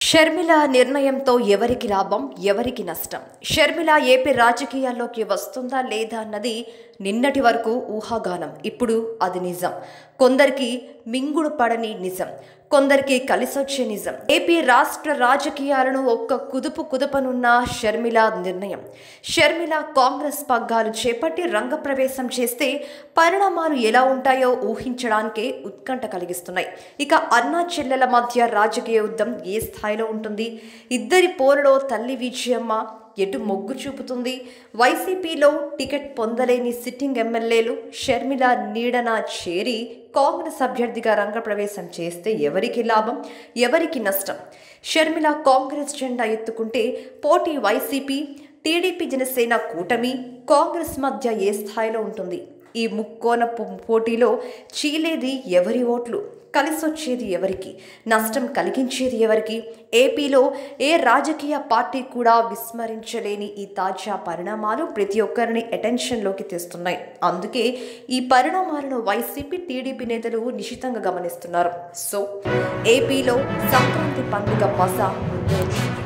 షర్మిల నిర్ణయంతో ఎవరికి లాభం ఎవరికి నష్టం షర్మిల ఏపీ రాజకీయాల్లోకి వస్తుందా లేదా అన్నది నిన్నటి వరకు ఊహాగానం ఇప్పుడు అది నిజం కొందరికి మింగుడు పడని నిజం కొందరికి కలిసొచ్చే నిజం ఏపీ రాష్ట్ర రాజకీయాలను ఒక్క కుదుపు కుదుపనున్న షర్మిల నిర్ణయం షర్మిల కాంగ్రెస్ పగ్గాలు చేపట్టి రంగప్రవేశం చేస్తే పరిణామాలు ఎలా ఉంటాయో ఊహించడానికే ఉత్కంఠ కలిగిస్తున్నాయి ఇక అన్నా చెల్లెల మధ్య రాజకీయ యుద్ధం ఏ స్థాయిలో ఉంటుంది ఇద్దరి పోరులో తల్లి విజయమ్మ ఎటు మొగ్గు చూపుతుంది వైసీపీలో టికెట్ పొందలేని సిట్టింగ్ ఎమ్మెల్యేలు షర్మిల నీడన చేరి కాంగ్రెస్ అభ్యర్థిగా రంగప్రవేశం చేస్తే ఎవరికి లాభం ఎవరికి నష్టం షర్మిల కాంగ్రెస్ జెండా ఎత్తుకుంటే పోటీ వైసీపీ టీడీపీ జనసేన కూటమి కాంగ్రెస్ మధ్య ఏ స్థాయిలో ఉంటుంది ఈ ముక్కోన పో- పోటీలో చీలేది ఎవరి ఓట్లు కలిసొచ్చేది ఎవరికి నష్టం కలిగించేది ఎవరికి ఏపీలో ఏ రాజకీయ పార్టీ కూడా విస్మరించలేని ఈ తాజా పరిణామాలు ప్రతి ఒక్కరిని అటెన్షన్లోకి తెస్తున్నాయి అందుకే ఈ పరిణామాలను వైసీపీ టీడీపీ నేతలు నిశితంగా గమనిస్తున్నారు సో ఏపీలో సంక్రాంతి పండుగ మజా ముందే వచ్చింది.